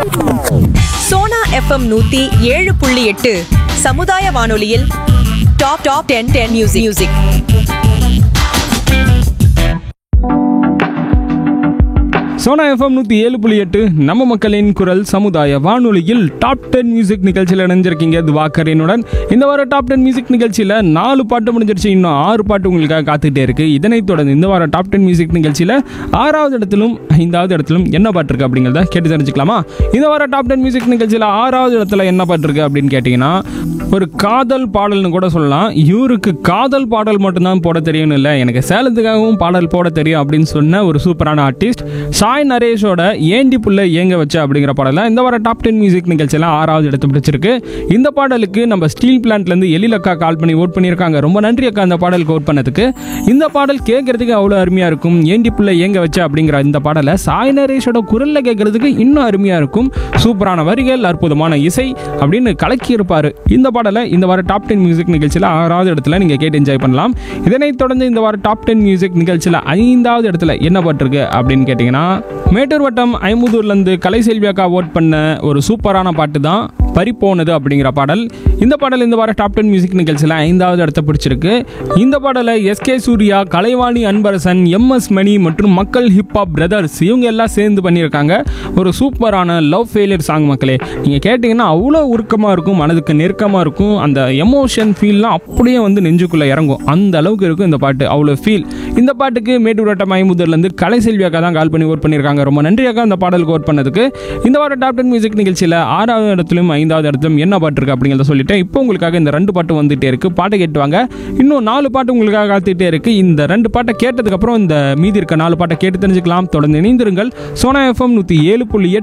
Sona FM நூத்தி ஏழு புள்ளி எட்டு சமுதாய வானொலியில் top top ten ten music music Sona FM நூற்றி ஏழு புள்ளி எட்டு நம்ம மக்களின் குரல் சமுதாய வானொலியில் டாப் டென் மியூசிக் நிகழ்ச்சியில் இணைஞ்சிருக்கீங்க துவாக்கரனுடன் இந்த வாரம் டாப் டென் மியூசிக் நிகழ்ச்சியில் நாலு பாட்டு முடிஞ்சிருச்சு இன்னும் ஆறு பாட்டு உங்களுக்காக காத்துக்கிட்டே இருக்கு இதனைத் தொடர்ந்து இந்த வாரம் டாப் டென் மியூசிக் நிகழ்ச்சியில் ஆறாவது இடத்திலும் ஐந்தாவது இடத்திலும் என்ன பாட்டு இருக்கு அப்படிங்கிறத கேட்டு தெரிஞ்சுக்கலாமா இந்த வாரம் டாப் டென் மியூசிக் நிகழ்ச்சியில் ஆறாவது இடத்துல என்ன பாட்டு இருக்கு அப்படின்னு கேட்டிங்கன்னா ஒரு காதல் பாடல்னு கூட சொல்லலாம் இவருக்கு காதல் பாடல் மட்டும்தான் போட தெரியும்னு இல்லை எனக்கு சேலத்துக்காகவும் பாடல் போட தெரியும் அப்படின்னு சொன்ன ஒரு சூப்பரான ஆர்டிஸ்ட் சாய் நரேஷோட ஏண்டி புள்ள ஏங்க வச்ச அப்படிங்கிற பாடல இந்த வார டாப் டென் மியூசிக் நிகழ்ச்சியில் ஆறாவது இடத்து பிடிச்சிருக்கு இந்த பாடலுக்கு நம்ம ஸ்டீல் பிளான்ட்லேருந்து எழில் அக்கா கால் பண்ணி ஓட் பண்ணியிருக்காங்க ரொம்ப நன்றி அக்கா அந்த பாடலுக்கு ஓட் பண்ணதுக்கு இந்த பாடல் கேட்கறதுக்கு அவ்வளோ அருமையாக இருக்கும் ஏண்டி புள்ள ஏங்க வச்ச அப்படிங்கிற இந்த பாடலை சாய் நரேஷோட குரலில் கேட்கறதுக்கு இன்னும் அருமையாக இருக்கும் சூப்பரான வரிகள் அற்புதமான இசை அப்படின்னு கலக்கி இருப்பாரு இந்த பாடலை இந்த வார டாப் டென் மியூசிக் நிகழ்ச்சியில் ஆறாவது இடத்துல நீங்கள் கேட்டு என்ஜாய் பண்ணலாம் இதனைத் தொடர்ந்து இந்த வார டாப் டென் மியூசிக் நிகழ்ச்சியில் ஐந்தாவது இடத்துல என்ன பாட்டிருக்கு அப்படின்னு கேட்டிங்கன்னா மேட்டூர் வட்டம் ஐம்பதூர்லேருந்து கலைசெல்வி அக்கா ஓட் பண்ண ஒரு சூப்பரான பாட்டு தான் பறிப்போனது அப்படிங்கிற பாடல் இந்த பாடல் இந்த வார டாப் டென் மியூசிக் நிகழ்ச்சியில் ஐந்தாவது இடத்த பிடிச்சிருக்கு இந்த பாடலை எஸ்கே சூர்யா கலைவாணி அன்பரசன் எம்எஸ் மணி மற்றும் மக்கள் ஹிப்ஹாப் பிரதர்ஸ் இவங்க எல்லாம் சேர்ந்து பண்ணியிருக்காங்க ஒரு சூப்பரான லவ் ஃபெயிலியர் சாங் மக்களே நீங்கள் கேட்டிங்கன்னா அவ்வளோ உருக்கமாக இருக்கும் மனதுக்கு நெருக்கமாக இருக்கும் அந்த எமோஷன் ஃபீல்லாம் அப்படியே வந்து நெஞ்சுக்குள்ளே இறங்கும் அந்த அளவுக்கு இருக்கும் இந்த பாட்டு அவ்வளோ ஃபீல் இந்த பாட்டுக்கு மேட்டூர் வட்டம் ஐம்பதுலேருந்து கலைசெல்வி அக்கா தான் கால் பண்ணி ஓட் பண்ணியிருக்காங்க ரொம்ப நன்றி அக்கா அந்த பாடலுக்கு ஓட் பண்ணதுக்கு இந்த வாரம் டாப் டென் மியூசிக் நிகழ்ச்சியில் ஆறாவது இடத்துலையும் ஐந்தாவது இடத்துலையும் என்ன பாட்டு இருக்கு அப்படிங்கிறத சொல்லிட்டேன் இப்போ உங்களுக்காக இந்த ரெண்டு பாட்டு வந்துட்டே இருக்கு பாட்டை கேட்டு வாங்க இன்னும் நாலு பாட்டு உங்களுக்காக காத்துட்டே இருக்கு இந்த ரெண்டு பாட்டை கேட்டதுக்கப்புறம் இந்த மீதி இருக்க நாலு பாட்டை கேட்டு தெரிஞ்சுக்கலாம் தொடர்ந்து இணைந்திருங்கள் சோனா எஃப்எம் நூற்றி ஏழு புள்ளி எட்டு